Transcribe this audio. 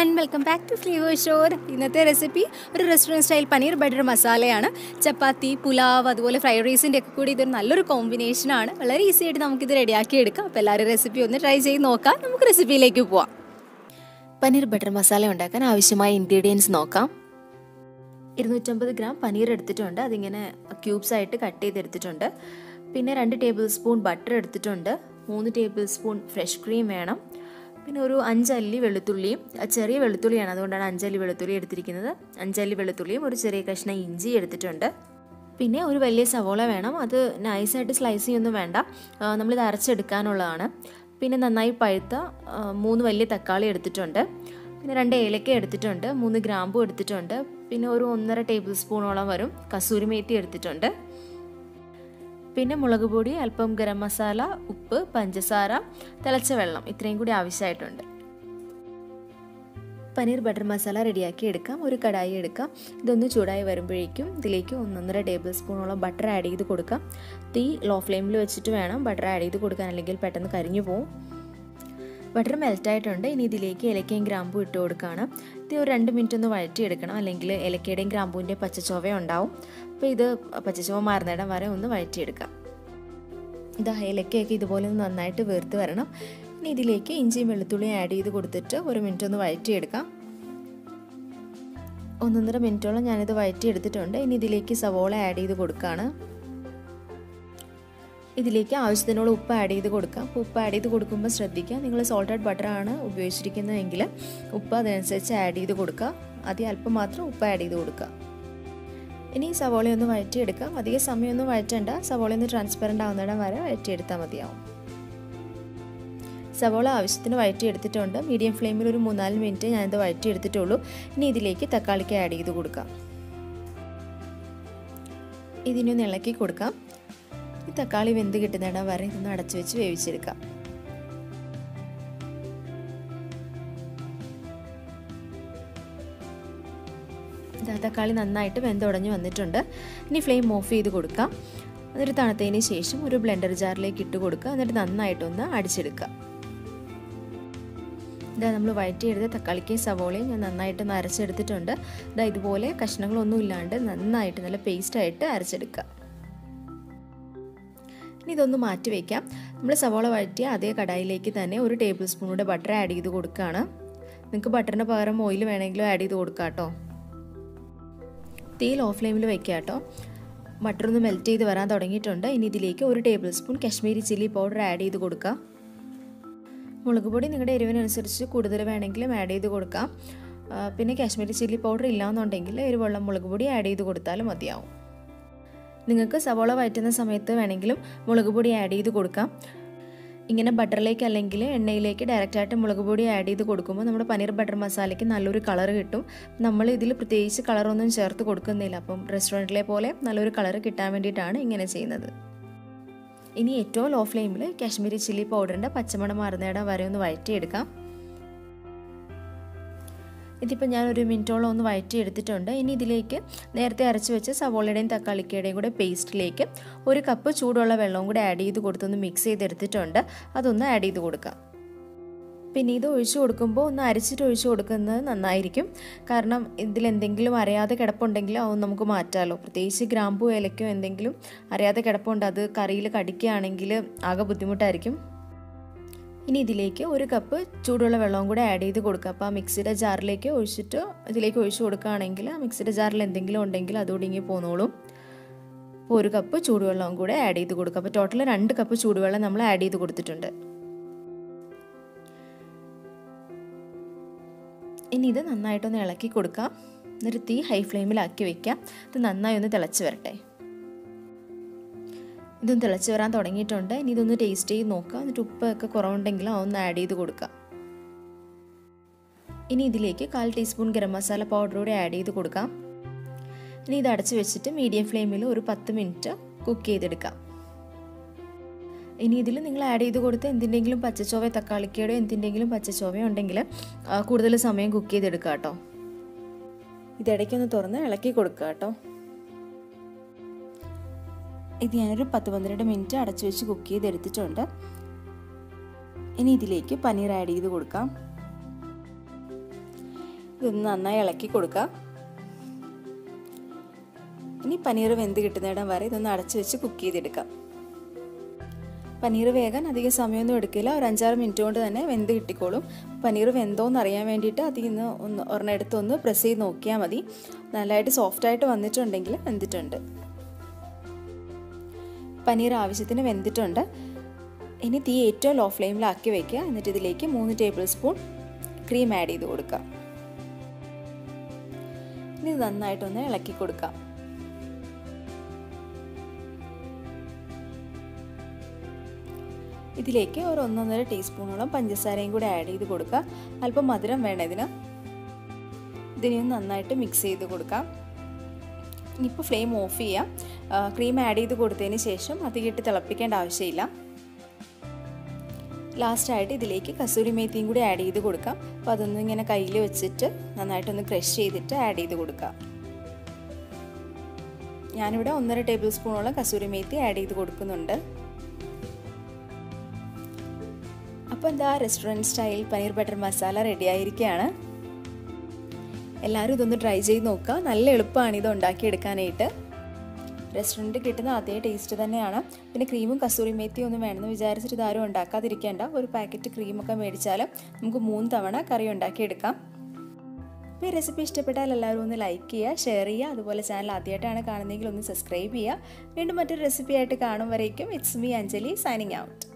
one welcome back to flavour shore ഇന്നത്തെ recipe ഒരു restaurant style paneer butter മസാലയാണ് ചപ്പാത്തി പുലാവ് അതുപോലെ ഫ്രൈഡ് റൈസിൻ്റെ ഒക്കെ കൂടി ഇതൊരു നല്ലൊരു കോമ്പിനേഷനാണ് വളരെ ഈസി ആയിട്ട് നമുക്കിത് റെഡിയാക്കി എടുക്കാം അപ്പോൾ എല്ലാവരും റെസിപ്പി ഒന്ന് ട്രൈ ചെയ്ത് നോക്കാം നമുക്ക് റെസിപ്പിയിലേക്ക് പോവാം പനീർ ബട്ടർ മസാല ഉണ്ടാക്കാൻ ആവശ്യമായ ഇൻഗ്രീഡിയൻസ് നോക്കാം ഇരുന്നൂറ്റമ്പത് ഗ്രാം പനീർ എടുത്തിട്ടുണ്ട് അതിങ്ങനെ ക്യൂബ്സ് ആയിട്ട് കട്ട് ചെയ്തെടുത്തിട്ടുണ്ട് പിന്നെ രണ്ട് ടേബിൾ സ്പൂൺ ബട്ടർ എടുത്തിട്ടുണ്ട് മൂന്ന് ടേബിൾ സ്പൂൺ ഫ്രഷ് ക്രീം വേണം പിന്നെ ഒരു അഞ്ചല്ലി വെളുത്തുള്ളിയും ചെറിയ വെളുത്തുള്ളിയാണ് അതുകൊണ്ടാണ് അഞ്ചല്ലി വെളുത്തുള്ളി എടുത്തിരിക്കുന്നത് അഞ്ചല്ലി വെളുത്തുള്ളിയും ഒരു ചെറിയ കഷ്ണം ഇഞ്ചി എടുത്തിട്ടുണ്ട് പിന്നെ ഒരു വലിയ സവോള വേണം അത് നൈസായിട്ട് സ്ലൈസ് ചെയ്യൊന്നും വേണ്ട നമ്മളിത് അരച്ചെടുക്കാനുള്ളതാണ് പിന്നെ നന്നായി പഴുത്ത മൂന്ന് വലിയ തക്കാളി എടുത്തിട്ടുണ്ട് പിന്നെ രണ്ട് ഏലക്ക എടുത്തിട്ടുണ്ട് മൂന്ന് ഗ്രാമ്പു എടുത്തിട്ടുണ്ട് പിന്നെ ഒരു ഒന്നര ടേബിൾ സ്പൂണോളം വരും കസൂരി മേത്തി എടുത്തിട്ടുണ്ട് പിന്നെ മുളക് പൊടി അല്പം ഗരം മസാല ഉപ്പ് പഞ്ചസാര തിളച്ച വെള്ളം ഇത്രയും കൂടി ആവശ്യമായിട്ടുണ്ട് പനീർ ബട്ടർ മസാല റെഡിയാക്കി എടുക്കാം ഒരു കടായി എടുക്കാം ഇതൊന്ന് ചൂടായി വരുമ്പോഴേക്കും ഇതിലേക്ക് ഒന്നൊന്നര ടേബിൾ സ്പൂണോളം ബട്ടർ ആഡ് ചെയ്ത് കൊടുക്കാം തീ ലോ ഫ്ലെയിമിൽ വെച്ചിട്ട് വേണം ബട്ടർ ആഡ് ചെയ്ത് കൊടുക്കാൻ അല്ലെങ്കിൽ പെട്ടെന്ന് കരിഞ്ഞു പോകും ബട്ടർ മെൽറ്റായിട്ടുണ്ട് ഇനി ഇതിലേക്ക് ഇലക്കയും ഗ്രാമ്പും ഇട്ട് കൊടുക്കുകയാണ് ഇത് ഒരു രണ്ട് മിനിറ്റ് ഒന്ന് വഴറ്റിയെടുക്കണം അല്ലെങ്കിൽ ഇലക്കയുടെയും ഗ്രാമ്പൂവിൻ്റെ പച്ചച്ചോവ ഉണ്ടാവും അപ്പോൾ ഇത് പച്ചച്ചോവ മാറുന്നിടം വരെ ഒന്ന് വഴറ്റിയെടുക്കാം ഇത് ഇലക്കയൊക്കെ ഇതുപോലെ ഒന്ന് നന്നായിട്ട് വീർത്ത് വരണം ഇനി ഇതിലേക്ക് ഇഞ്ചിയും വെളുത്തുള്ളിയും ആഡ് ചെയ്ത് കൊടുത്തിട്ട് ഒരു മിനിറ്റ് ഒന്ന് വഴറ്റിയെടുക്കാം ഒന്നൊന്നര മിനിറ്റോളം ഞാനിത് വഴറ്റിയെടുത്തിട്ടുണ്ട് ഇനി ഇതിലേക്ക് സവോള ആഡ് ചെയ്ത് കൊടുക്കുകയാണ് ഇതിലേക്ക് ആവശ്യത്തിനുള്ള ഉപ്പ് ആഡ് ചെയ്ത് കൊടുക്കാം ഉപ്പ് ആഡ് ചെയ്ത് കൊടുക്കുമ്പോൾ ശ്രദ്ധിക്കുക നിങ്ങൾ സോൾട്ടഡ് ബട്ടറാണ് ഉപയോഗിച്ചിരിക്കുന്നതെങ്കിൽ ഉപ്പ് അതനുസരിച്ച് ആഡ് ചെയ്ത് കൊടുക്കുക ആദ്യം അല്പം മാത്രം ഉപ്പ് ആഡ് ചെയ്ത് കൊടുക്കുക ഇനി സവോള ഒന്ന് വഴറ്റിയെടുക്കാം അധികം സമയമൊന്നും വഴറ്റണ്ട സവോള ഒന്ന് ട്രാൻസ്പെറൻ്റ് ആവുന്നിടം വരെ വഴറ്റിയെടുത്താൽ മതിയാവും സവോള ആവശ്യത്തിന് വഴറ്റിയെടുത്തിട്ടുണ്ട് മീഡിയം ഫ്ലെയിമിൽ ഒരു മൂന്നാല് മിനിറ്റ് ഞാനിത് വഴറ്റിയെടുത്തിട്ടുള്ളൂ ഇനി ഇതിലേക്ക് തക്കാളിക്ക് ആഡ് ചെയ്ത് കൊടുക്കാം ഇതിനൊന്ന് ഇളക്കി കൊടുക്കാം ഈ തക്കാളി വെന്ത് കിട്ടുന്നിടം വരെ ഇതൊന്ന് അടച്ചു വെച്ച് വേവിച്ചെടുക്കാം തക്കാളി നന്നായിട്ട് വെന്തുടഞ്ഞ് വന്നിട്ടുണ്ട് ഇനി ഫ്ലെയിം ഓഫ് ചെയ്ത് കൊടുക്കാം എന്നിട്ട് തണുത്തതിന് ശേഷം ഒരു ബ്ലെൻഡർ ജാറിലേക്ക് ഇട്ട് കൊടുക്കുക എന്നിട്ട് നന്നായിട്ടൊന്ന് അടിച്ചെടുക്കുക ഇതാ നമ്മൾ വഴറ്റിയെടുത്ത തക്കാളിക്കയും സവോളയും ഞാൻ നന്നായിട്ട് അരച്ചെടുത്തിട്ടുണ്ട് ഇതാ ഇതുപോലെ കഷ്ണങ്ങളൊന്നും ഇല്ലാണ്ട് നന്നായിട്ട് നല്ല പേസ്റ്റായിട്ട് അരച്ചെടുക്കുക ഇനി ഇതൊന്ന് മാറ്റി വയ്ക്കാം നമ്മൾ സവോള വഴറ്റിയ അതേ കടായിലേക്ക് തന്നെ ഒരു ടേബിൾ സ്പൂണൂടെ ബട്ടർ ആഡ് ചെയ്ത് കൊടുക്കുകയാണ് നിങ്ങൾക്ക് ബട്ടറിന് പകരം ഓയിൽ വേണമെങ്കിലും ആഡ് ചെയ്ത് കൊടുക്കാം കേട്ടോ തീ ലോ ഫ്ലെയിമിൽ വയ്ക്കുക കേട്ടോ ബട്ടർ ഒന്ന് മെൽറ്റ് ചെയ്ത് വരാൻ തുടങ്ങിയിട്ടുണ്ട് ഇനി ഇതിലേക്ക് ഒരു tablespoon Kashmiri chilli powder add ചെയ്ത് കൊടുക്കുക മുളക് പൊടി നിങ്ങളുടെ എരിവിനനുസരിച്ച് കൂടുതൽ വേണമെങ്കിലും ആഡ് ചെയ്ത് കൊടുക്കാം പിന്നെ കാശ്മീരി ചില്ലി പൗഡർ ഇല്ലാന്നുണ്ടെങ്കിൽ എരിവുള്ള മുളക് പൊടി ആഡ് ചെയ്ത് കൊടുത്താലും മതിയാവും നിങ്ങൾക്ക് സവോള വഴറ്റുന്ന സമയത്ത് വേണമെങ്കിലും മുളക് പൊടി ആഡ് ചെയ്ത് കൊടുക്കാം ഇങ്ങനെ ബട്ടറിലേക്ക് അല്ലെങ്കിൽ എണ്ണയിലേക്ക് ഡയറക്റ്റായിട്ട് മുളക് പൊടി ആഡ് ചെയ്ത് കൊടുക്കുമ്പോൾ നമ്മുടെ പനീർ ബട്ടർ മസാലയ്ക്ക് നല്ലൊരു കളർ കിട്ടും നമ്മൾ ഇതിൽ പ്രത്യേകിച്ച് കളറൊന്നും ചേർത്ത് കൊടുക്കുന്നില്ല അപ്പം റെസ്റ്റോറൻറ്റിലെ പോലെ നല്ലൊരു കളർ കിട്ടാൻ വേണ്ടിയിട്ടാണ് ഇങ്ങനെ ചെയ്യുന്നത് ഇനി ഏറ്റവും ലോ ഫ്ലെയിമിൽ കാശ്മീരി ചില്ലി പൗഡറിൻ്റെ പച്ചമണം മാറുന്നിടം വരെ ഒന്ന് വഴറ്റിയെടുക്കാം ഇതിപ്പോൾ ഞാൻ ഒരു മിനിറ്റോളം ഒന്ന് വഴറ്റി എടുത്തിട്ടുണ്ട് ഇനി ഇതിലേക്ക് നേരത്തെ അരച്ച് വെച്ച സവോളയുടെയും തക്കാളിക്കയുടെയും കൂടെ പേസ്റ്റിലേക്ക് ഒരു കപ്പ് ചൂടുള്ള വെള്ളവും കൂടെ ആഡ് ചെയ്ത് കൊടുത്തൊന്ന് മിക്സ് ചെയ്തെടുത്തിട്ടുണ്ട് അതൊന്ന് ആഡ് ചെയ്ത് കൊടുക്കാം പിന്നെ ഇത് ഒഴിച്ചു കൊടുക്കുമ്പോൾ ഒന്ന് അരച്ചിട്ട് ഒഴിച്ചു കൊടുക്കുന്നത് നന്നായിരിക്കും കാരണം ഇതിൽ എന്തെങ്കിലും അറിയാതെ കിടപ്പുണ്ടെങ്കിൽ അത് നമുക്ക് മാറ്റാമല്ലോ പ്രത്യേകിച്ച് ഗ്രാമ്പൂ ഏലക്കോ എന്തെങ്കിലും അറിയാതെ കിടപ്പുണ്ട് അത് കറിയിൽ കടിക്കുകയാണെങ്കിൽ ആകെ ബുദ്ധിമുട്ടായിരിക്കും ഇനി ഇതിലേക്ക് ഒരു കപ്പ് ചൂടുള്ള വെള്ളവും കൂടെ ആഡ് ചെയ്ത് കൊടുക്കുക അപ്പോൾ ആ മിക്സിയുടെ ജാറിലേക്ക് ഒഴിച്ചിട്ട് ഇതിലേക്ക് ഒഴിച്ചു കൊടുക്കുകയാണെങ്കിൽ ആ മിക്സിയുടെ ജാറിൽ എന്തെങ്കിലും ഉണ്ടെങ്കിൽ അത് ഒടുങ്ങി പോന്നോളും അപ്പോൾ ഒരു കപ്പ് ചൂടുവെള്ളവും കൂടെ ആഡ് ചെയ്ത് കൊടുക്കുക അപ്പോൾ ടോട്ടൽ രണ്ട് കപ്പ് ചൂടുവെള്ളം നമ്മൾ ആഡ് ചെയ്ത് കൊടുത്തിട്ടുണ്ട് ഇനി ഇത് നന്നായിട്ടൊന്ന് ഇളക്കി കൊടുക്കാം എന്നിട്ട് തീ ഹൈ ഫ്ലെയിമിലാക്കി വെക്കാം ഇത് നന്നായി ഒന്ന് തിളച്ച് വരട്ടെ ഇതൊന്ന് തിളച്ച് വരാൻ തുടങ്ങിയിട്ടുണ്ട് ഇനി ഇതൊന്ന് ടേസ്റ്റ് ചെയ്ത് നോക്കുക എന്നിട്ട് ഉപ്പൊക്കെ കുറവുണ്ടെങ്കിൽ അതൊന്ന് ആഡ് ചെയ്ത് കൊടുക്കുക ഇനി ഇതിലേക്ക് കാൽ ടീസ്പൂൺ ഗരം മസാല പൗഡർ കൂടെ ആഡ് ചെയ്ത് കൊടുക്കാം ഇനി ഇത് അടച്ച് വെച്ചിട്ട് മീഡിയം ഫ്ലെയിമിൽ ഒരു പത്ത് മിനിറ്റ് കുക്ക് ചെയ്തെടുക്കാം ഇനി ഇതിൽ നിങ്ങൾ ആഡ് ചെയ്ത് കൊടുത്ത് എന്തിൻ്റെങ്കിലും പച്ചച്ചോവ തക്കാളിക്കയുടെ എന്തിൻ്റെങ്കിലും പച്ചച്ചോവ ഉണ്ടെങ്കിൽ കൂടുതൽ സമയം കുക്ക് ചെയ്തെടുക്കുക കേട്ടോ ഇതിടയ്ക്കൊന്ന് തുറന്ന് ഇളക്കി കൊടുക്കുക കേട്ടോ ഇത് ഞാനൊരു പത്ത് പന്ത്രണ്ട് മിനിറ്റ് അടച്ചു വെച്ച് കുക്ക് ചെയ്തെടുത്തിട്ടുണ്ട് ഇനി ഇതിലേക്ക് പനീർ ആഡ് ചെയ്ത് കൊടുക്കാം ഇതൊന്ന് നന്നായി ഇളക്കി കൊടുക്കുക ഇനി പനീർ വെന്ത് കിട്ടുന്നിടം വരെ ഇതൊന്ന് അടച്ചു വെച്ച് കുക്ക് ചെയ്തെടുക്കാം പനീർ വേകാൻ അധികം സമയമൊന്നും എടുക്കില്ല ഒരു അഞ്ചാറ് മിനിറ്റ് കൊണ്ട് തന്നെ വെന്ത് കിട്ടിക്കോളും പനീർ വെന്തോന്ന് അറിയാൻ വേണ്ടിയിട്ട് അതിൽ നിന്ന് ഒന്ന് ഒരെണ്ണെടുത്ത് ഒന്ന് പ്രസ് ചെയ്ത് നോക്കിയാൽ മതി നല്ലതായിട്ട് സോഫ്റ്റായിട്ട് വന്നിട്ടുണ്ടെങ്കിൽ വെന്തിട്ടുണ്ട് പനീർ ആവശ്യത്തിന് വെന്തിട്ടുണ്ട് ഇനി തീ ഏറ്റവും ലോ ഫ്ലെയിമിലാക്കി വയ്ക്കുക എന്നിട്ട് ഇതിലേക്ക് മൂന്ന് ടേബിൾ സ്പൂൺ ക്രീം ആഡ് ചെയ്ത് കൊടുക്കുക ഇനി ഇത് നന്നായിട്ടൊന്ന് ഇളക്കി കൊടുക്കാം ഇതിലേക്ക് ഒരു ഒന്നൊന്നര ടീസ്പൂണോളം പഞ്ചസാരയും കൂടി ആഡ് ചെയ്ത് കൊടുക്കുക അല്പം മധുരം വേണം ഇതിന് ഇതിനെ നന്നായിട്ട് മിക്സ് ചെയ്ത് കൊടുക്കാം ഇനിയിപ്പോൾ ഫ്ലെയിം ഓഫ് ചെയ്യാം ക്രീം ആഡ് ചെയ്ത് കൊടുത്തതിന് ശേഷം അധികമായിട്ട് തിളപ്പിക്കേണ്ട ആവശ്യമില്ല ലാസ്റ്റായിട്ട് ഇതിലേക്ക് കസൂരി മേത്തിയും കൂടി ആഡ് ചെയ്ത് കൊടുക്കാം അപ്പോൾ അതൊന്നും ഇങ്ങനെ കയ്യിൽ വെച്ചിട്ട് നന്നായിട്ടൊന്ന് ക്രഷ് ചെയ്തിട്ട് ആഡ് ചെയ്ത് കൊടുക്കാം ഞാനിവിടെ ഒന്നര ടേബിൾ സ്പൂണോളം കസൂരി മേത്തി ആഡ് ചെയ്ത് കൊടുക്കുന്നുണ്ട് അപ്പോൾ എന്താ restaurant style paneer butter masala ready ആയിരിക്കുകയാണ് എല്ലാവരും ഇതൊന്ന് ട്രൈ ചെയ്ത് നോക്കുക നല്ല എളുപ്പമാണ് ഇത് ഉണ്ടാക്കിയെടുക്കാനായിട്ട് റെസ്റ്റോറൻറ്റിൽ കിട്ടുന്ന അതേ ടേസ്റ്റ് തന്നെയാണ് പിന്നെ ക്രീമും കസൂരി മേത്തിയും ഒന്നും വേണമെന്ന് വിചാരിച്ചിട്ട് ഇതാരും ഉണ്ടാക്കാതിരിക്കേണ്ട ഒരു പാക്കറ്റ് ക്രീമൊക്കെ മേടിച്ചാൽ നമുക്ക് മൂന്ന് തവണ കറി ഉണ്ടാക്കിയെടുക്കാം അപ്പോൾ ഈ റെസിപ്പി ഇഷ്ടപ്പെട്ടാൽ എല്ലാവരും ഒന്ന് ലൈക്ക് ചെയ്യുക ഷെയർ ചെയ്യുക അതുപോലെ ചാനൽ ആദ്യമായിട്ടാണ് കാണുന്നതെങ്കിൽ ഒന്ന് സബ്സ്ക്രൈബ് ചെയ്യുക വീണ്ടും മറ്റൊരു റെസിപ്പി ആയിട്ട് കാണും വരേക്കും it's me Anjali signing out